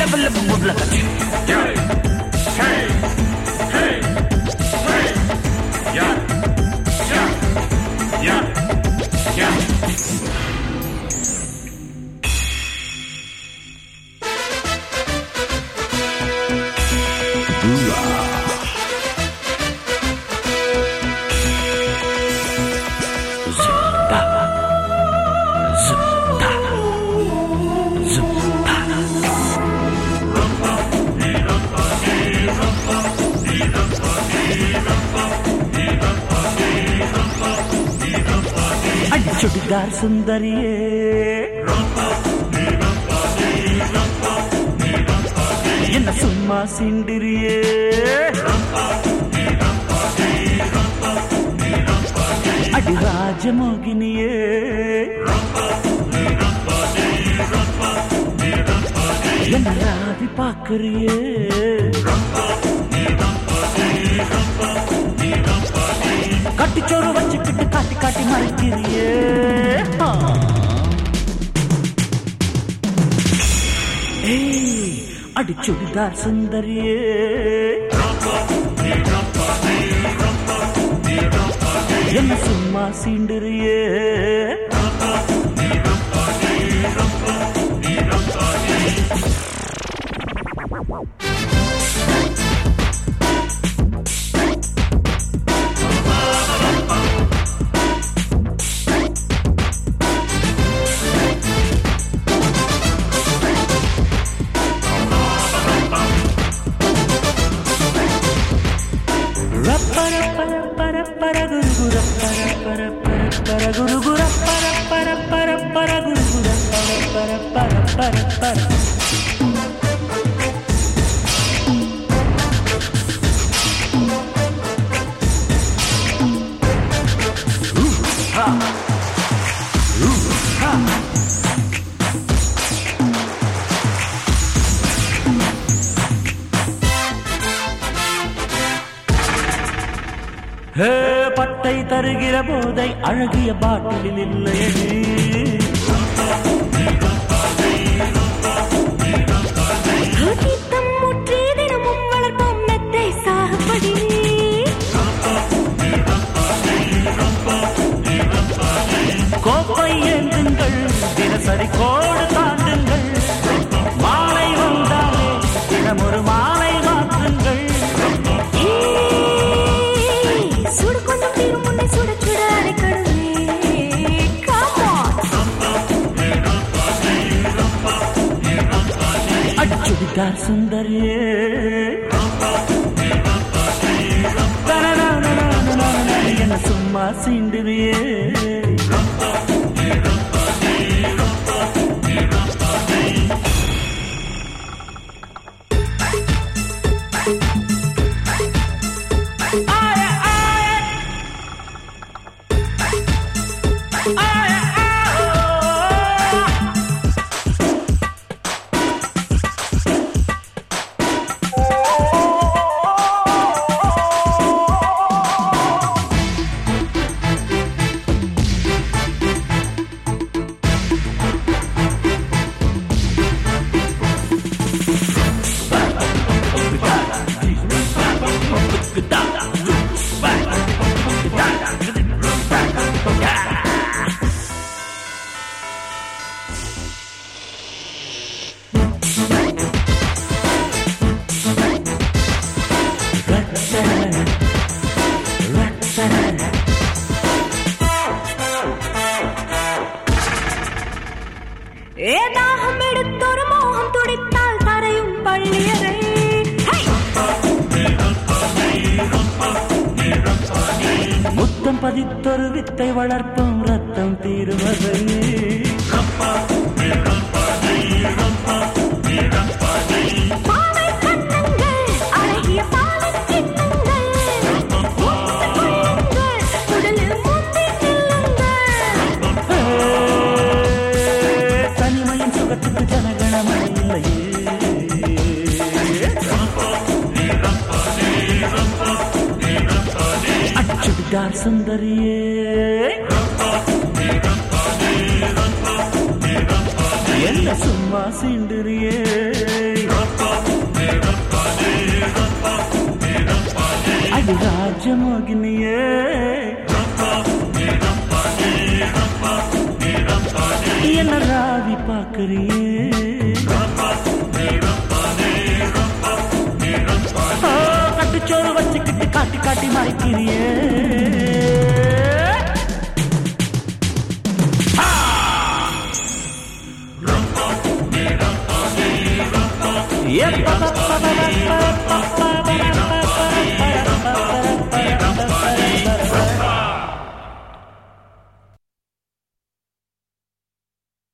லெவல்ல முதல்ல கட்சி Zumba. Zumba. Zumba. அடிச்சுடிதார் சுந்தரியே என்ன சும்மா சிண்டிரியே அடி ராஜமோகினியே என்ன ராதி பாக்குறியே கட்டிச்சோறு வச்சுக்கிட்டு காட்டி காட்டி மறைக்கிறியே ஆ. ஏய் அடிச்சுடிதார் சுந்தரியே என்ன சும்மா சீண்டுறியே ரப்பர பர பர பர குரு குர பர பர பர பர குரு குர பர பர பர பர குரு குர பர பர பர பர பர ஹே பட்டை தருகிற போதை அழகிய பாட்டிலில் இல்லையடி தீர்த்தம் முற்றி தினமும் வளர்ப்போம் மெத்தை சாகுபடி கோப்பை ஏந்துங்கள் தினசரி கோடு தாண்டுங்கள் மாலை வந்தாலே தினமொரு மாலை மாற்றுங்கள் ஏய், சுடு கொஞ்சம் தீரும் முன்னே சுட சுட அரைக்கணுமே அடிச்சுடித்தார் சுந்தரியே தனனனனனனனன, என்ன சும்மா சீண்டுறியே ஏ தாகம் எடுத்தொரு மோகம் துடித்தால் தரையும் பள்ளியறை ஹை! முத்தம் பதித்தொரு வித்தை வளர்ப்போம் ரத்தம் தீருவதை பாவை கண்ணங்கள், அழகிய பாலைக் கிண்ணங்கள். முத்து கொள்ளுங்கள், உடலில் முந்திக் கிள்ளுங்கள். தனிமையின் சுகத்துக்கு ஜனகணமன இல்லையே அச்சுடிதார் சுந்தரியே என்ன சும்மா சீண்டுறியே அடி ராஜமோகினியே என்ன ராவி பாக்குறியே ஓ, கட்டுச்சோறு வச்சுக்கிட்டு காட்டி காட்டி மறைக்கிறியே ஏ, ப, ப, ப, ப, ப, ப, ப,